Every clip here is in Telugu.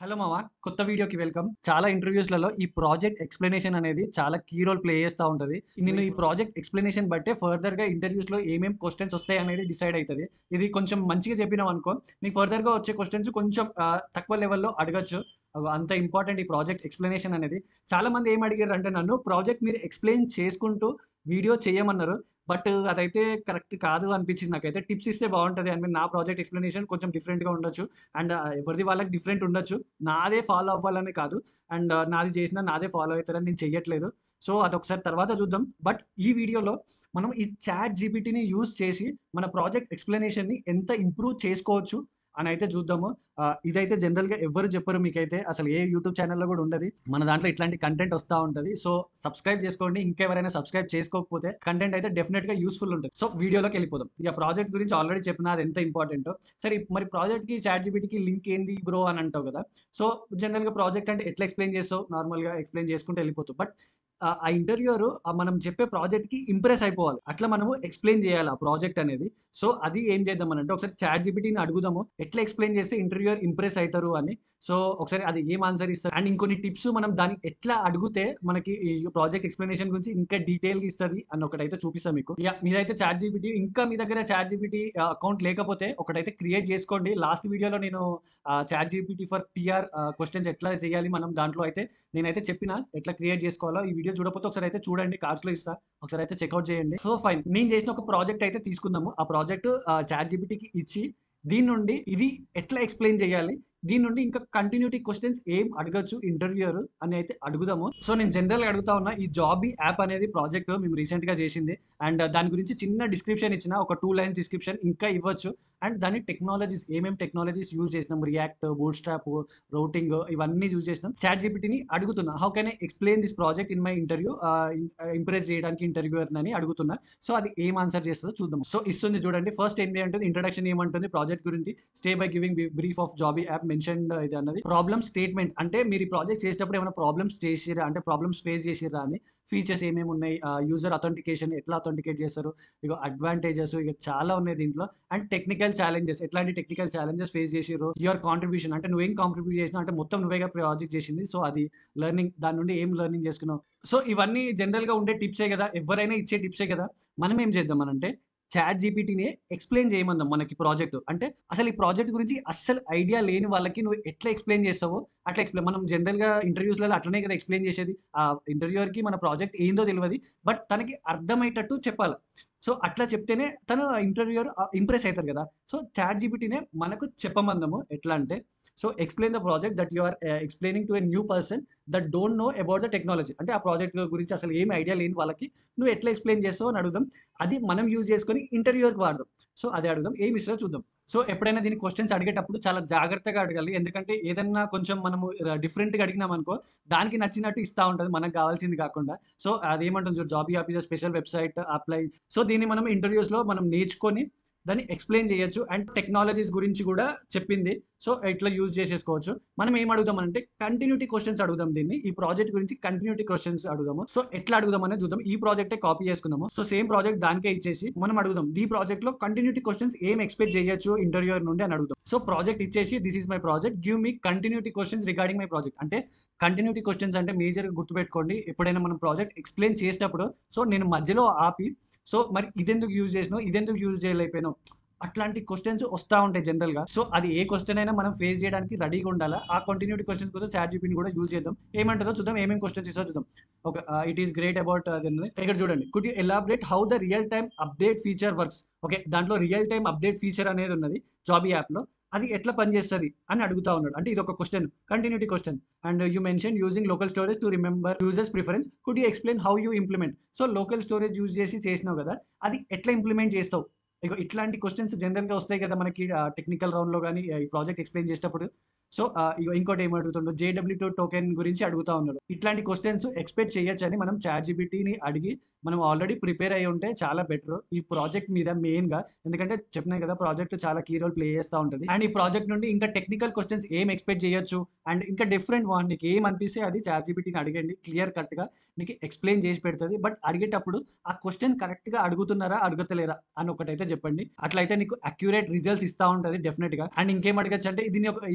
హలో మామ కొత్త వీడియోకి వెల్కమ్ చాలా ఇంటర్వ్యూస్లలో ఈ ప్రాజెక్ట్ ఎక్స్ప్లెనేషన్ అనేది చాలా కీ రోల్ ప్లే చేస్తూ ఉంటుంది నేను ఈ ప్రాజెక్ట్ ఎక్స్ప్లెనేషన్ బట్టే ఫర్దర్గా ఇంటర్వ్యూస్లో ఏమేమి క్వశ్చన్స్ వస్తాయి అనేది డిసైడ్ అవుతుంది ఇది కొంచెం మంచిగా చెప్పినాం అనుకో నీకు ఫర్దర్గా వచ్చే క్వశ్చన్స్ కొంచెం ఆ, తక్కువ లెవెల్లో అడగచ్చు అగో అంత ఇంపార్టెంట్ ఈ ప్రాజెక్ట్ ఎక్స్ప్లెనేషన్ అనేది చాలా మంది ఏం అడిగారు అంటే నన్ను ప్రాజెక్ట్ మీరు ఎక్స్ప్లెయిన్ చేసుకుంటూ వీడియో చేయమన్నారు బట్ అదైతే కరెక్ట్ కాదు అనిపించింది నాకైతే టిప్స్ ఇస్తే బాగుంటుంది అని నా ప్రాజెక్ట్ ఎక్స్ప్లెనేషన్ కొంచెం డిఫరెంట్గా ఉండొచ్చు అండ్ ఎవరిది వాళ్ళకి డిఫరెంట్ ఉండొచ్చు నాదే ఫాలో అవ్వాలని కాదు అండ్ నాది చేసినా నాదే ఫాలో అవుతారని నేను చెయ్యట్లేదు సో అదొకసారి తర్వాత చూద్దాం బట్ ఈ వీడియోలో మనం ఈ చాట్ జీపీటీని యూజ్ చేసి మన ప్రాజెక్ట్ ఎక్స్ప్లెనేషన్ని ఎంత ఇంప్రూవ్ చేసుకోవచ్చు అని అయితే చూద్దాము ఆ, ఇదైతే జనరల్గా ఎవరు చెప్పరు మీకైతే అసలు ఏ యూట్యూబ్ ఛానల్లో కూడా ఉండదు మన దాంట్లో ఇట్లాంటి కంటెంట్ వస్తూ ఉంటుంది సో సబ్స్క్రైబ్ చేసుకోండి ఇంకెవరైనా సబ్స్క్రైబ్ చేసుకోకపోతే కంటెంట్ అయితే డెఫినెట్గా యూస్ఫుల్ ఉంటుంది సో వీడియోలోకి వెళ్ళిపోదాం ఇక ప్రాజెక్ట్ గురించి ఆల్రెడీ చెప్పిన అది ఎంత ఇంపార్టెంట్ సరే మరి ప్రాజెక్ట్కి చాట్ జీపీటీకి లింక్ ఏంది బ్రో అని అంటావు కదా సో జనరల్గా ప్రాజెక్ట్ అంటే ఎట్లా ఎక్స్ప్లెయిన్ చేస్తావు నార్మల్గా ఎక్స్ప్లెయిన్ చేసుకుంటూ వెళ్ళిపోతావు బట్ ఆ ఇంటర్వ్యూర్ మనం చెప్పే ప్రాజెక్ట్కి ఇంప్రెస్ అయిపోవాలి అట్లా మనము ఎక్స్ప్లెయిన్ చేయాలి ఆ ప్రాజెక్ట్ అనేది సో అది ఏం చేద్దాం అని అంటే ఒకసారి చాట్ జీపీటీని అడుగుదాము ఎట్లా ఎక్స్ప్లెయిన్ చేస్తే ఇంటర్వ్యూర్ ఇంప్రెస్ అవుతారు అని సో ఒకసారి అది ఏం ఆన్సర్ ఇస్తారు అండ్ ఇంకొన్ని టిప్స్ మనం దాన్ని ఎట్లా అడిగితే మనకి ఈ ప్రాజెక్ట్ ఎక్స్ప్లెనేషన్ గురించి ఇంకా డీటెయిల్గా ఇస్తుంది అని ఒకటైతే చూపిస్తాం మీకు ఇక మీరైతే చాట్ జీపీటీ ఇంకా మీ దగ్గర చాట్ జీపీటీ అకౌంట్ లేకపోతే ఒకటైతే క్రియేట్ చేసుకోండి లాస్ట్ వీడియోలో నేను chat GPT for TR questions ఎట్లా చేయాలి మనం దాంట్లో అయితే నేనైతే చెప్పిన ఎట్లా క్రియేట్ చేసుకోవాలో ఈ వీడియో చూడకపోతే ఒకసారి అయితే చూడండి కార్డ్స్ లో ఇస్తా ఒకసారి అయితే చెక్అవుట్ చేయండి సో ఫైన్ నేను చేసిన ఒక ప్రాజెక్ట్ అయితే తీసుకుందాము ఆ ప్రాజెక్ట్ చాట్ జీపీటీకి ఇచ్చి దీని నుండి ఇది ఎట్లా ఎక్స్ప్లెయిన్ చేయాలి దీని నుండి ఇంకా కంటిన్యూటీ క్వశ్చన్స్ ఏం అడగచ్చు ఇంటర్వ్యూయర్ అని అయితే అడుగుదాము సో నేను జనరల్గా అడుగుతా ఉన్నా ఈ జాబీ యాప్ అనేది ప్రాజెక్ట్ మేము recent గా చేసింది అండ్ దాని గురించి చిన్న డిస్క్రిప్షన్ ఇచ్చిన ఒక టూ లైన్స్ డిస్క్రిప్షన్ ఇంకా ఇవ్వచ్చు అండ్ దాని టెక్నాలజీస్ ఏమేమి టెక్నాలజీస్ యూజ్ చేసినాం రియాక్ట్ బూట్ స్ట్రాప్ రౌటింగ్ ఇవన్నీ యూజ్ చేసినాం చాట్ జీపీటీని అడుగుతున్నా how can I explain this project in my interview impress చేయడానికి ఇంటర్వ్యూయర్ అని అడుగుతున్నా సో అది ఏం ఆన్సర్ చేస్తుందో చూద్దాం సో ఇస్తుంది చూడండి ఫస్ట్ ఏంటి అంటే ఇంట్రడక్షన్ ఏమంటుంది ప్రాజెక్ట్ గురించి start by giving brief of Jobby app mention ఇది అన్నది ప్రాబ్లమ్ స్టేట్మెంట్ అంటే మీరు ఈ ప్రాజెక్ట్ చేసేటప్పుడు ఏమైనా ప్రాబ్లమ్స్ చేసిరా అంటే ప్రాబ్లమ్స్ ఫేస్ చేసిరా అని ఫీచర్స్ ఏమేమి ఉన్నాయి యూజర్ అథెంటికేషన్ ఎట్లా అథెంటికేట్ చేస్తారు ఇక అడ్వాంటేజెస్ ఇక చాలా ఉన్నాయి దీంట్లో అండ్ టెక్నికల్ ఛాలెంజెస్ ఎట్లాంటి టెక్నికల్ ఛాలెంజెస్ ఫేస్ చేసిరు యువర్ కాంట్రిబ్యూషన్ అంటే నువ్వేం కాంట్రిబ్యూట్ చేసినా అంటే మొత్తం నువ్వేగా ప్రాజెక్ట్ చేసింది సో అది లెర్నింగ్ దాని నుండి ఏం లెర్నింగ్ చేసుకున్నావు సో ఇవన్నీ జనరల్గా ఉండే టిప్సే కదా ఎవరైనా ఇచ్చే టిప్సే కదా మనం ఏం చేద్దాం అనంటే చాట్ జీపీటీని ఎక్స్ప్లెయిన్ చేయమందాం మనకి ప్రాజెక్ట్ అంటే అసలు ఈ ప్రాజెక్ట్ గురించి అస్సలు ఐడియా లేని వాళ్ళకి నువ్వు ఎట్లా ఎక్స్ప్లెయిన్ చేస్తావో అట్లా ఎక్స్ప్లెయిన్ మనం జనరల్గా ఇంటర్వ్యూస్లలో అట్లనే కదా ఎక్స్ప్లెయిన్ చేసేది ఆ ఇంటర్వ్యూవర్కి మన ప్రాజెక్ట్ ఏందో తెలియదు బట్ తనకి అర్థమయ్యేటట్టు చెప్పాలి సో అట్లా చెప్తేనే తను ఇంటర్వ్యూర్ ఇంప్రెస్ అవుతారు కదా సో చాట్ జీపీటీనే మనకు చెప్పమందము ఎట్లా అంటే so explain the project that you are explaining to a new person that don't know about the technology అంటే ఆ ప్రాజెక్ట్ గురించి అసలు ఏం ఐడియా లేని వాళ్ళకి నువ్వు ఎట్లా ఎక్స్ప్లెయిన్ చేస్తావు అని అడుగుదాం అది మనం యూజ్ చేసుకొని ఇంటర్వ్యూకి వాడదాం సో అదే అడుగుదాం ఏమి ఇస్తారో చూద్దాం సో ఎప్పుడైనా దీని క్వశ్చన్స్ అడిగేటప్పుడు చాలా జాగ్రత్తగా అడగాలి ఎందుకంటే ఏదన్నా కొంచెం మనము డిఫరెంట్గా అడిగినాం అనుకో దానికి నచ్చినట్టు ఇస్తూ ఉంటుంది మనకు కావాల్సింది కాకుండా సో అదేమంటుంది job officer special website apply so దీన్ని మనం ఇంటర్వ్యూస్లో మనం నేర్చుకొని దాన్ని ఎక్స్ప్లెయిన్ చేయొచ్చు అండ్ టెక్నాలజీస్ గురించి కూడా చెప్పింది సో ఇట్లా యూజ్ చేసేసుకోవచ్చు మనం ఏం అడుగుదాం అంటే కంటిన్యూటీ క్వశ్చన్స్ అడుగుదాం దీన్ని ఈ ప్రాజెక్ట్ గురించి కంటిన్యూటీ క్వశ్చన్స్ అడుగుదాము సో ఎట్లా అడుగుదాం అనేది చూద్దాం ఈ ప్రాజెక్టే కాపీ చేసుకుందాము సో సేమ్ ప్రాజెక్ట్ దానికే ఇచ్చేసి మనం అడుగుదాం ఈ ప్రాజెక్ట్ లో కంటిన్యూటీ క్వశ్చన్స్ ఏం ఎక్స్పెక్ట్ చేయొచ్చు ఇంటర్వ్యూర్ నుండి అని అడుగుదాం సో ప్రాజెక్ట్ ఇచ్చేసి this is my project give me continuity questions regarding my project అంటే కంటిన్యూటీ క్వశ్చన్స్ అంటే మేజర్ గుర్తుపెట్టుకోండి ఎప్పుడైనా మనం ప్రాజెక్ట్ ఎక్స్ప్లెయిన్ చేసేటప్పుడు సో నేను మధ్యలో ఆపి సో మరి ఇదెందుకు యూజ్ చేసినావు ఇదెందుకు యూజ్ చేయలేకపోయినావు అట్లాంటి క్వశ్చన్స్ వస్తూ ఉంటాయి జనరల్గా సో అది ఏ క్వశ్చన్ అయినా మనం ఫేస్ చేయడానికి రెడీగా ఉండాలా ఆ కంటిన్యూటీ క్వశ్చన్స్ కోసం చాట్ జీపీని కూడా యూజ్ చేద్దాం ఏమంటుందో చూద్దాం ఏమేమి క్వశ్చన్స్ ఇస్తో చూద్దాం ఒక ఇట్ ఈస్ గ్రేట్ అబౌట్ ఇక్కడ చూడండి could you elaborate how the real time update feature works okay దాంట్లో రియల్ టైమ్ అప్డేట్ ఫీచర్ అనేది ఉన్నది జాబీ యాప్లో అది ఎట్లా పనిచేస్తుంది అని అడుగుతా ఉన్నాడు అంటే ఇది ఒక question continuity question and you mention using local storage to remember users preference could you explain how you implement so local storage use చేసి చేసినావు కదా అది ఎట్లా ఇంప్లిమెంట్ చేస్తావు ఇక ఇట్లాంటి క్వశ్చన్స్ జనరల్గా వస్తాయి కదా మనకి టెక్నికల్ రౌండ్లో కానీ ఈ ప్రాజెక్ట్ ఎక్స్ప్లెయిన్ చేసేటప్పుడు సో ఇగో ఇంకోటి ఏం అడుగుతుండో జేడబ్ల్యూ టూ టోకెన్ గురించి అడుగుతా ఉన్నాడు ఇట్లాంటి క్వశ్చన్స్ ఎక్స్పెక్ట్ చేయొచ్చు అని మనం చాట్ జీబీటీని అడిగి మనం ఆల్రెడీ ప్రిపేర్ అయి ఉంటే చాలా బెటర్ ఈ ప్రాజెక్ట్ మీద మెయిన్ గా ఎందుకంటే చెప్పినాయి కదా ప్రాజెక్ట్ చాలా కీ రోల్ ప్లే చేస్తూ ఉంటుంది అండ్ ఈ ప్రాజెక్ట్ నుండి ఇంకా టెక్నికల్ క్వశ్చన్స్ ఏం ఎక్స్పెక్ట్ చేయొచ్చు అండ్ ఇంకా డిఫరెంట్ వన్ నీకు ఏం అనిపిస్తే అది చాట్ జీబీటీని అడగండి క్లియర్ కట్ గా నీకు ఎక్స్ప్లెయిన్ చేసి పెడుతుంది బట్ అడిగేటప్పుడు ఆ క్వశ్చన్ కరెక్ట్ గా అడుగుతున్నారా అడుగుతలేరా అని ఒకటైతే చెప్పండి అట్లయితే నీకు అక్యురేట్ రిజల్ట్స్ ఇస్తా ఉంటుంది డెఫినెట్ గా అండ్ ఇంకేం అడగచ్చు అంటే ఇది నీ ఒక- ఈ నా ప్రాజెక్ట్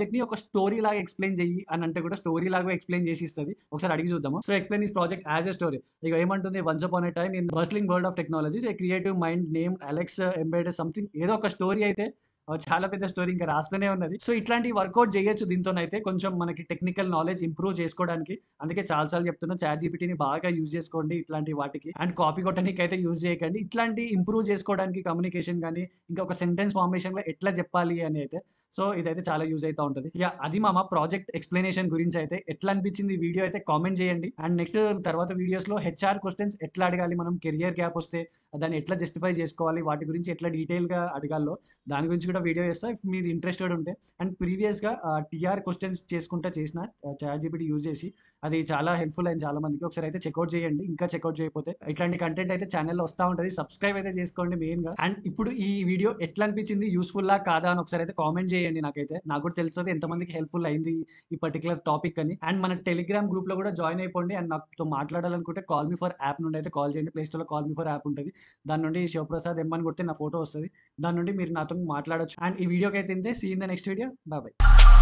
ప్రాజెక్ట్ ని ఒక స్టోరీ లాగా ఎక్స్ప్లెయిన్ చెయ్యి అని అంటే కూడా స్టోరీ లాగా ఎక్స్ప్లెయిన్ చేసి ఇస్తుంది ఒకసారి అడిగి చూద్దాము so explain this project as a story ఇక ఏమంటుంది once upon a time in bustling world of technologies a creative mind name Alex embed something ఏదో ఒక స్టోరీ అయితే ఆ, చాలా పెద్ద స్టోరీ ఇంకా రాస్తూనే ఉన్నది సో ఇట్లాంటి వర్కౌట్ చేయొచ్చు దీంతోనైతే కొంచెం మనకి టెక్నికల్ నాలెడ్జ్ ఇంప్రూవ్ చేసుకోవడానికి అందుకే చాలా సార్లు చెప్తున్నా చాట్ జీపీటీని బాగా యూజ్ చేసుకోండి ఇట్లాంటి వాటికి అండ్ కాపీ కొట్టడానికి అయితే యూజ్ చేయకండి ఇట్లాంటి ఇంప్రూవ్ చేసుకోవడానికి కమ్యూనికేషన్ కానీ ఇంకా ఒక సెంటెన్స్ ఫార్మేషన్ లో ఎట్లా చెప్పాలి అని అయితే సో ఇదైతే చాలా యూజ్ అవుతా ఉంటుంది ఇక అది మామ ప్రాజెక్ట్ ఎక్స్ప్లెనేషన్ గురించి అయితే ఎట్లా అనిపించింది ఈ వీడియో అయితే కామెంట్ చేయండి అండ్ నెక్స్ట్ తర్వాత వీడియోస్ లో హెచ్ఆర్ క్వశ్చన్స్ ఎట్లా అడగాలి మనం కెరియర్ గ్యాప్ వస్తే దాన్ని ఎట్లా జస్టిఫై చేసుకోవాలి వాటి గురించి ఎట్లా డీటెయిల్ గా అడగాలో దాని గురించి కూడా వీడియో చేస్తా ఇఫ్ మీరు ఇంట్రెస్టెడ్ ఉంటే అండ్ ప్రీవియస్ గా టీఆర్ క్వశ్చన్స్ చేసుకుంటా చేసిన చాట్ జీపీటీ యూజ్ చేసి అది చాలా హెల్ప్ఫుల్ అయింది చాలా మందికి ఒకసారి అయితే చెక్అవుట్ చేయండి ఇంకా చెక్అవుట్ చేయకపోతే ఇట్లాంటి కంటెంట్ అయితే ఛానల్లో వస్తూ ఉంటుంది సబ్స్క్రైబ్ అయితే చేసుకోండి మెయిన్ గా అండ్ ఇప్పుడు ఈ వీడియో ఎట్లా అనిపించింది యూస్ఫుల్ లా కాదా అని ఒకసారి అయితే కామెంట్ చేయండి నాకైతే నాకు కూడా తెలుస్తుంది ఎంతమందికి హెల్ప్ఫుల్ అయింది ఈ పర్టికులర్ టాపిక్ అని అండ్ మన టెలిగ్రామ్ గ్రూప్ లో కూడా జాయిన్ అయిపోండి అండ్ నాతో మాట్లాడాలనుకుంటే కాల్ మీ ఫర్ యాప్ నుండి అయితే కాల్ చేయండి ప్లే స్టోర్ లో కాల్ మీ ఫర్ యాప్ ఉంటుంది దాని నుండి శివప్రసాద్ ఎమ్మని కొడితే నా ఫోటో వస్తుంది దాని నుండి మీరు నాతో మాట్లాడొచ్చు అండ్ ఈ వీడియోకి అయితే see in the next video bye